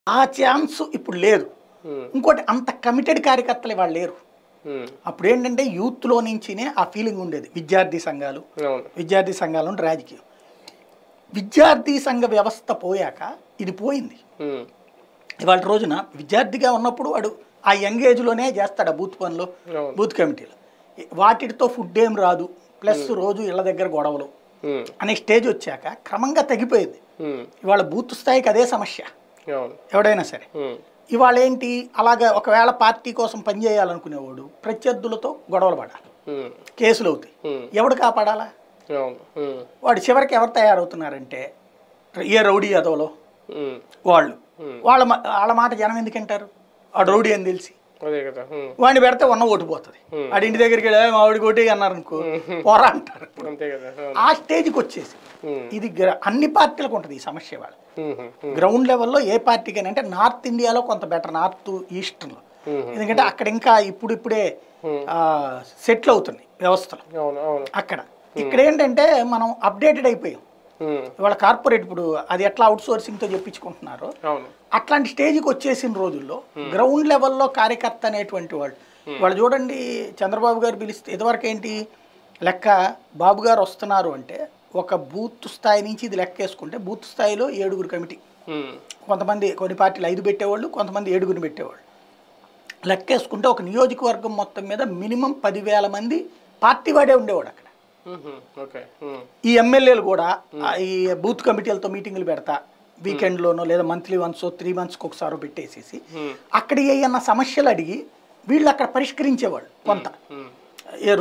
ఆ ఛాన్స్ ఇప్పుడు లేదు ఉమ్, ఇంకోటి అంత కమిటెడ్ కార్యకర్తలు ఇవాళ లేరు ఉమ్, అప్పుడు ఏంటంటే యూత్లో నుంచినే ఆ ఫీలింగ్ ఉండేది విద్యార్థి సంఘాలు అవును విద్యార్థి సంఘాలు ఉంటే రాజకీయం విద్యార్థి సంఘ వ్యవస్థ పోయాక ఇది పోయింది ఉమ్, ఇవాళ రోజున విద్యార్థిగా ఉన్నప్పుడు వాడు ఆ యంగ్ ఏజ్లోనే చేస్తాడు ఆ బూత్ పనులు అవును బూత్ కమిటీలు వాటితో ఫుడ్ ఏం రాదు ప్లస్ రోజు ఇళ్ళ దగ్గర గొడవలు ఉమ్, అనే స్టేజ్ వచ్చాక క్రమంగా తగ్గిపోయింది ఉమ్, ఇవాళ బూత్ స్థాయికి అదే సమస్య అవును ఎవడైనా సరే ఉమ్, ఇవాళ ఏంటి అలాగా ఒకవేళ పార్టీ కోసం పనిచేయాలనుకునేవాడు ప్రత్యర్థులతో గొడవలు పడాలి ఉమ్, కేసులు అవుతాయి ఉమ్, ఎవడు కాపాడాలా అవును ఉమ్, వాడు చివరికి ఎవరు తయారవుతున్నారంటే ఏ రౌడీ యాదవ్లో ఉమ్, వాళ్ళు Hmm. వాళ్ళ మా- వాళ్ళ మాట జనం ఎందుకు వింటారు ఆ రౌడీ అని తెలిసి అదే కదా ఉమ్, వాడిని పెడితే ఉన్న ఓటు పోతుంది Hmm. వాడి ఇంటి దగ్గరికి వెళ్ళి మా వాడికి ఓటే అన్నారు అనుకో పోరా అంటారు అంతే కదా అవును ఆ స్టేజ్కి వచ్చేసి ఉమ్, ఇది గ్ర- అన్ని పార్టీలకు ఉంటుంది ఈ సమస్య వాళ్ళు ఉమ్, ఉమ్, గ్రౌండ్ లెవెల్లో ఏ పార్టీకి అంటే నార్త్ ఇండియాలో కొంత బెటర్ నార్త్ ఈస్టర్లో ఉమ్, ఎందుకంటే అక్కడ ఇంకా ఇప్పుడు ఇప్పుడే Hmm. సెటిల్ అవుతుంది వ్యవస్థలు అవును అవును అక్కడ ఇక్కడ ఏంటంటే మనం అప్డేటెడ్ అయిపోయాం ఉమ్, ఇవాళ కార్పొరేట్ ఇప్పుడు అది ఎట్లా అవుట్ సోర్సింగ్తో చెప్పించుకుంటున్నారో అవును అట్లాంటి స్టేజ్కి వచ్చేసిన రోజుల్లో గ్రౌండ్ లెవెల్లో కార్యకర్త అనేటువంటి వాళ్ళు వాళ్ళు చూడండి చంద్రబాబు గారు పిలిస్తే ఇదివరకు ఏంటి లెక్క బాబు గారు వస్తున్నారు అంటే ఒక బూత్ స్థాయి నుంచి ఇది లెక్క వేసుకుంటే బూత్ స్థాయిలో ఏడుగురు కమిటీ ఉమ్, కొంతమంది కొన్ని పార్టీలు ఐదు పెట్టేవాళ్ళు కొంతమంది ఏడుగురు పెట్టేవాళ్ళు లెక్కేసుకుంటే ఒక నియోజకవర్గం మొత్తం మీద మినిమం పదివేల మంది పార్టీ వాడే ఉండేవాడు అక్కడ ఉమ్, ఓకే ఉమ్, ఈ ఎమ్మెల్యేలు కూడా ఆ ఈ బూత్ కమిటీలతో మీటింగులు పెడతా వీకెండ్లోనో లేదా మంత్లీ వన్స్ త్రీ మంత్స్కి ఒకసారి పెట్టేసేసి ఉమ్, అక్కడ ఏమన్నా సమస్యలు అడిగి వీళ్ళు అక్కడ పరిష్కరించేవాళ్ళు కొంత ఉమ్, ఏ